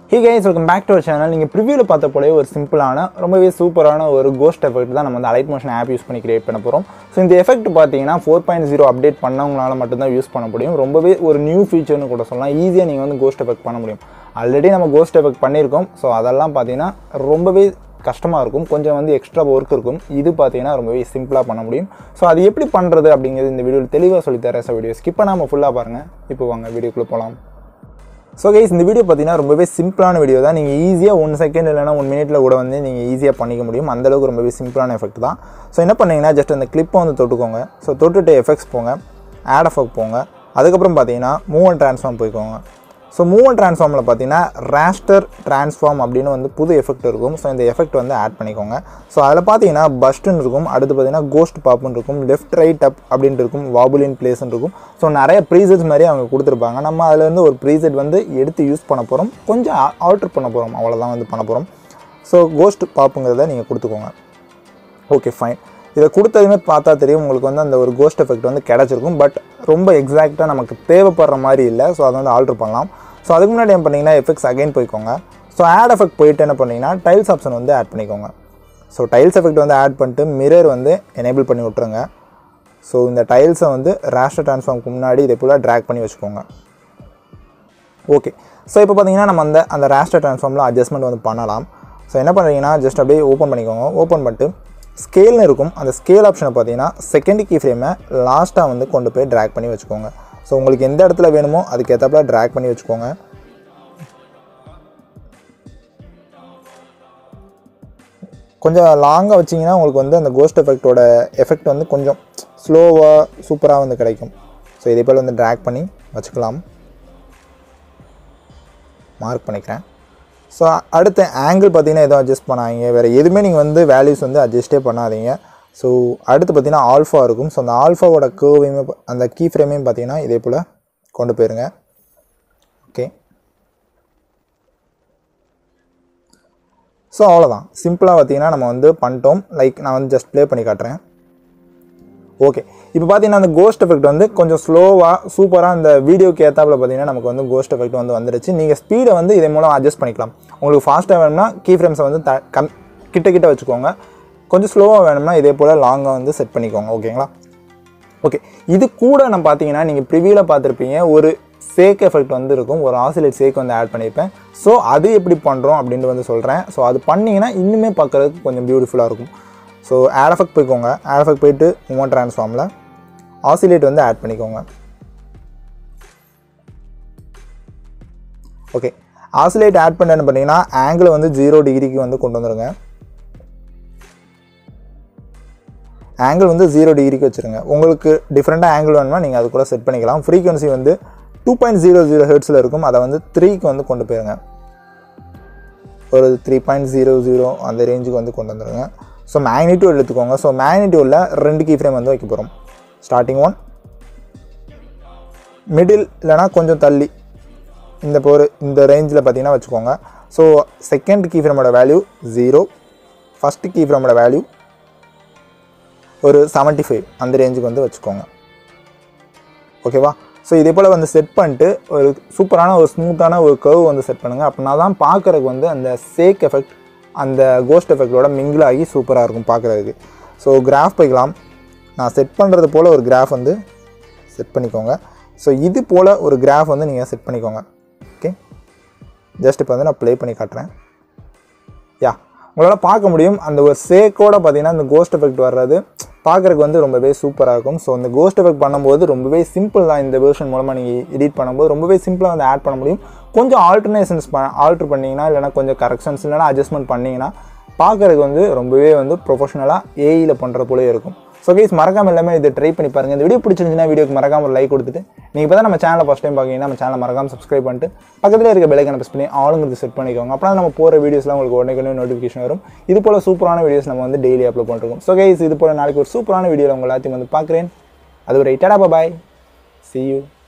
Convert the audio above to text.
hey guys welcome back to our channel நீங்கள் ப்ரிவியூவில் பார்த்த போலே ஒரு சிம்பிளான ரொம்பவே சூப்பரான ஒரு கோஸ்ட் எஃபெக்ட் தான் நம்ம வந்து அலைட் மோஷன் ஆப் யூஸ் பண்ணி கிரியேட் பண்ண போகிறோம் ஸோ இந்த எஃபெக்ட் பார்த்தீங்கன்னா ஃபோர் பாயிண்ட் ஜீரோ அப்டேட் பண்ணவங்களால மட்டும்தான் யூஸ் பண்ண முடியும் ரொம்பவே ஒரு நியூ ஃபீச்சர்னு கூட சொல்லலாம் ஈஸியாக நீங்கள் வந்து கோஸ்ட் எஃபெக்ட் பண்ண முடியும் ஆல்ரெடி நம்ம கோஸ்ட் எஃபெக்ட் பண்ணியிருக்கோம் ஸோ அதெல்லாம் பார்த்தீங்கன்னா ரொம்பவே கஷ்டமாக இருக்கும் கொஞ்சம் வந்து எக்ஸ்ட்ரா ஒர்க் இருக்கும் இது பார்த்தீங்கன்னா ரொம்பவே சிம்பிளாக பண்ண முடியும் ஸோ அது எப்படி பண்ணுறது அப்படிங்கிறது இந்த வீடியோவில் தெளிவாக சொல்லித்தரேன் ஸோ வீடியோ ஸ்கிப் பண்ணாமல் ஃபுல்லாக பாருங்கள் இப்போ வாங்க வீடியோக்குள்ளே போகலாம் ஸோ கைஸ் இந்த வீடியோ பார்த்தீங்கன்னா ரொம்பவே சிம்பிளான வீடியோ தான் நீங்கள் ஈஸியாக ஒன் செகண்ட் இல்லைனா ஒன் மினிட்ல கூட வந்து நீங்கள் ஈஸியாக பண்ணிக்க முடியும் அந்தளவுக்கு ரொம்பவே சிம்பிளான எஃபெக்ட் தான் ஸோ என்ன பண்ணீங்கன்னா ஜஸ்ட் அந்த கிளிப்பை வந்து தொட்டுக்கோங்க ஸோ தொட்டுட்டு எஃபெக்ட்ஸ் போங்க ஆட் எஃபெக்ட் போங்க அதுக்கப்புறம் பார்த்தீங்கன்னா மூவ் அண்ட் ட்ரான்ஸ்ஃபார்ம் போய்க்கோங்க ஸோ மூவ் அண்ட் ட்ரான்ஸ்ஃபார்மில் பார்த்தீங்கன்னா ராஸ்டர் ட்ரான்ஸ்ஃபார்ம் அப்படின்னு வந்து புது எஃபெக்ட் இருக்கும் ஸோ இந்த எஃபெக்ட் வந்து ஆட் பண்ணிக்கோங்க ஸோ அதில் பார்த்தீங்கன்னா பஸ்ட்டுன்னு இருக்கும் அடுத்து பார்த்தீங்கன்னா கோஸ்ட் பாப்புன்னு இருக்கும் லெஃப்ட் ரைட் அப் அப்படின்ட்டு இருக்கும் வாபுலின் பிளேஸ்ன்னு இருக்கும் ஸோ நிறைய ப்ரீசெட்ஸ் மாதிரி அவங்க கொடுத்துருப்பாங்க நம்ம அதுலேருந்து ஒரு ப்ரீசெட் வந்து எடுத்து யூஸ் பண்ண போகிறோம் கொஞ்சம் ஆல்ட்ரு பண்ண போகிறோம் அவ்வளோதான் வந்து பண்ண போகிறோம் ஸோ கோஸ்ட் பாப்புங்கிறத நீங்கள் கொடுத்துக்கோங்க ஓகே ஃபைன் இதை கொடுத்ததுமே பார்த்தா தெரியும் உங்களுக்கு வந்து அந்த ஒரு கோஸ்ட் எஃபெக்ட் வந்து கிடச்சிருக்கும் பட் ரொம்ப எக்ஸாக்டாக நமக்கு தேவைப்படுற மாதிரி இல்லை ஸோ அதை வந்து ஆல்ட்ரு பண்ணலாம் ஸோ அதுக்கு முன்னாடி என்ன பண்ணிங்கன்னா எஃபெக்ட்ஸ் அகைன் போய்க்கோங்க ஸோ ஆட் எஃபெக்ட் போயிட்டு என்ன பண்ணிங்கன்னா டைல்ஸ் ஆப்ஷன் வந்து ஆட் பண்ணிக்கோங்க ஸோ டைல்ஸ் எஃபெக்ட் வந்து ஆட் பண்ணிட்டு மிரர் வந்து எனேபிள் பண்ணி விட்ருங்க ஸோ இந்த டைல்ஸை வந்து ரேஸ்டர் ட்ரான்ஸ்ஃபார்முக்கு முன்னாடி இதே போல் ட்ராக் பண்ணி வச்சுக்கோங்க ஓகே ஸோ இப்போ பார்த்தீங்கன்னா நம்ம அந்த அந்த ரேஸ்டர் ட்ரான்ஸ்ஃபார்மில் அட்ஜஸ்ட்மெண்ட் வந்து பண்ணலாம் ஸோ என்ன பண்ணுறீங்கன்னா ஜஸ்ட் அப்படியே ஓப்பன் பண்ணிக்கோங்க ஓப்பன் பண்ணிட்டு ஸ்கேல்னு இருக்கும் அந்த ஸ்கேல் ஆப்ஷனை பார்த்தீங்கன்னா செகண்ட் கீ ஃப்ரேமை லாஸ்ட்டாக வந்து கொண்டு போய் ட்ராக் பண்ணி வச்சுக்கோங்க ஸோ உங்களுக்கு எந்த இடத்துல வேணுமோ அதுக்கு ஏற்றப்பல ட்ராக் பண்ணி வச்சுக்கோங்க கொஞ்சம் லாங்காக வச்சிங்கன்னா உங்களுக்கு வந்து அந்த கோஸ்ட் எஃபெக்டோட எஃபெக்ட் வந்து கொஞ்சம் ஸ்லோவாக சூப்பராக வந்து கிடைக்கும் ஸோ இதே போல் வந்து ட்ராக் பண்ணி வச்சுக்கலாம் மார்க் பண்ணிக்கிறேன் ஸோ அடுத்த ஆங்கிள் பார்த்தீங்கன்னா எதுவும் அட்ஜஸ்ட் பண்ணாதீங்க வேறு எதுவுமே நீங்கள் வந்து வேல்யூஸ் வந்து அட்ஜஸ்ட்டே பண்ணாதீங்க ஸோ அடுத்து பார்த்தீங்கன்னா ஆல்ஃபா இருக்கும் ஸோ அந்த ஆல்ஃபாவோட கேர்வையுமே அந்த கீ ஃப்ரேமையும் பார்த்தீங்கன்னா இதே போல் கொண்டு போயிருங்க ஓகே ஸோ அவ்வளோதான் சிம்பிளாக பார்த்தீங்கன்னா நம்ம வந்து பண்ணிட்டோம் லைக் நான் வந்து ஜஸ்ட் ப்ளே பண்ணி காட்டுறேன் ஓகே இப்போ பார்த்தீங்கன்னா அந்த கோஸ்ட் எஃபெக்ட் வந்து கொஞ்சம் ஸ்லோவாக சூப்பராக அந்த வீடியோக்கு ஏற்றாப்புல பார்த்தீங்கன்னா நமக்கு வந்து கோஸ்ட் எஃபெக்ட் வந்து வந்துடுச்சு நீங்கள் ஸ்பீடை வந்து இதன் மூலம் அட்ஜஸ்ட் பண்ணிக்கலாம் உங்களுக்கு ஃபாஸ்ட்டாக வேணும்னா கீ ஃப்ரேம்ஸை வந்து த கம் கிட்ட கிட்ட வச்சுக்கோங்க கொஞ்சம் ஸ்லோவாக வேணும்னா இதே போல் லாங்காக வந்து செட் பண்ணிக்கோங்க ஓகேங்களா ஓகே இது கூட நான் பார்த்தீங்கன்னா நீங்கள் ப்ரிவியூவில் பார்த்துருப்பீங்க ஒரு சேக் எஃபெக்ட் வந்து இருக்கும் ஒரு ஆசிலேட் சேக் வந்து ஆட் பண்ணியிருப்பேன் ஸோ அது எப்படி பண்ணுறோம் அப்படின்ட்டு வந்து சொல்கிறேன் ஸோ அது பண்ணிங்கன்னா இன்னுமே பார்க்குறதுக்கு கொஞ்சம் பியூட்டிஃபுல்லாக இருக்கும் ஸோ ஆட் எஃபெக்ட் போய்க்கோங்க ஆட் எஃபெக்ட் போயிட்டு மூவன் ட்ரான்ஸ்ஃபார்மில் ஆசிலேட் வந்து ஆட் பண்ணிக்கோங்க ஓகே ஆசிலேட் ஆட் பண்ண என்ன பண்ணிங்கன்னா ஆங்கிள் வந்து ஜீரோ டிகிரிக்கு வந்து கொண்டு வந்துருங்க ஆங்கிள் வந்து ஜீரோ டிகிரிக்கு வச்சுருங்க உங்களுக்கு டிஃப்ரெண்ட்டாக ஆங்கிள் வேணும்னா நீங்கள் அது கூட செட் பண்ணிக்கலாம் ஃப்ரீக்வன்சி வந்து டூ பாயிண்ட் ஜீரோ ஜீரோ ஹெர்ட்ஸில் இருக்கும் அதை வந்து த்ரீக்கு வந்து கொண்டு போயிருங்க ஒரு த்ரீ பாயிண்ட் ஜீரோ ஜீரோ அந்த ரேஞ்சுக்கு வந்து கொண்டு வந்துருங்க ஸோ மேக்னிடியூட் எடுத்துக்கோங்க ஸோ மேக்னிடியூடில் ரெண்டு கீ ஃப்ரேம் வந்து வைக்க போகிறோம் ஸ்டார்டிங் ஒன் மிடில் இல்லைனா கொஞ்சம் தள்ளி இந்த போர் இந்த ரேஞ்சில் பார்த்தீங்கன்னா வச்சுக்கோங்க ஸோ செகண்ட் கீ ஃப்ரேமோட வேல்யூ ஜீரோ ஃபஸ்ட்டு கீ ஃப்ரேமோட வேல்யூ ஒரு செவன்ட்டி ஃபைவ் அந்த ரேஞ்சுக்கு வந்து வச்சுக்கோங்க ஓகேவா ஸோ இதே போல் வந்து செட் பண்ணிட்டு ஒரு சூப்பரான ஒரு ஸ்மூத்தான ஒரு கர்வ் வந்து செட் பண்ணுங்கள் அப்படின்னா தான் பார்க்குறதுக்கு வந்து அந்த சேக் எஃபெக்ட் அந்த கோஸ்ட் எஃபெக்டோட மிங்கிள் ஆகி சூப்பராக இருக்கும் பார்க்குறதுக்கு ஸோ கிராஃப் போய்க்கலாம் நான் செட் பண்ணுறது போல் ஒரு கிராஃப் வந்து செட் பண்ணிக்கோங்க ஸோ இது போல் ஒரு கிராஃப் வந்து நீங்கள் செட் பண்ணிக்கோங்க ஓகே ஜஸ்ட் இப்போ வந்து நான் ப்ளே பண்ணி காட்டுறேன் யா உங்களால் பார்க்க முடியும் அந்த ஒரு சேக்கோட பார்த்தீங்கன்னா அந்த கோஸ்ட் எஃபெக்ட் வர்றது பார்க்குறதுக்கு வந்து ரொம்பவே சூப்பராக இருக்கும் ஸோ இந்த கோஸ்ட் எஃபெக்ட் பண்ணும்போது ரொம்பவே சிம்பிள் தான் இந்த வேர்ஷன் மூலமாக நீங்கள் எடிட் பண்ணும்போது ரொம்பவே சிம்பிளாக வந்து ஆட் பண்ண முடியும் கொஞ்சம் ஆல்டர்னேஷன்ஸ் ப ஆல்ட்ரு பண்ணிங்கன்னா இல்லைனா கொஞ்சம் கரெக்ஷன்ஸ் இல்லைனா அட்ஜஸ்ட்மெண்ட் பண்ணிங்கன்னா பார்க்குறதுக்கு வந்து ரொம்பவே வந்து ப்ரொஃபஷனலாக ஏஇயில் பண்ணுற போலே இருக்கும் ஸோ கைஸ் மறக்காம எல்லாமே இதை ட்ரை பண்ணி பாருங்கள் இந்த வீடியோ பிடிச்சிருந்துச்சுன்னா வீடியோக்கு மறக்காம ஒரு லைக் கொடுத்துட்டு நீங்கள் இப்போ தான் நம்ம சேனலை ஃபஸ்ட் டைம் பார்க்கீங்கன்னா நம்ம சேனலை மறக்காம சப்ஸ்கிரைப் பண்ணிட்டு பக்கத்தில் இருக்க பெலைக்கனை ப்ரெஸ் பண்ணி ஆளுங்கிறது செட் பண்ணிக்கோங்க அப்போ நம்ம போகிற வீடியோஸ்லாம் உங்களுக்கு உடனே நோட்டிஃபிகேஷன் வரும் இது போல் சூப்பரான வீடியோஸ் நம்ம வந்து டெய்லி அப்லோட் பண்ணிருக்கோம் ஸோ கைஸ் இது போல் நாளைக்கு ஒரு சூப்பரான வீடியோ உங்கள் எல்லாத்தையும் வந்து பார்க்குறேன் அது ஒரு இட்டடா பாய் சி யூ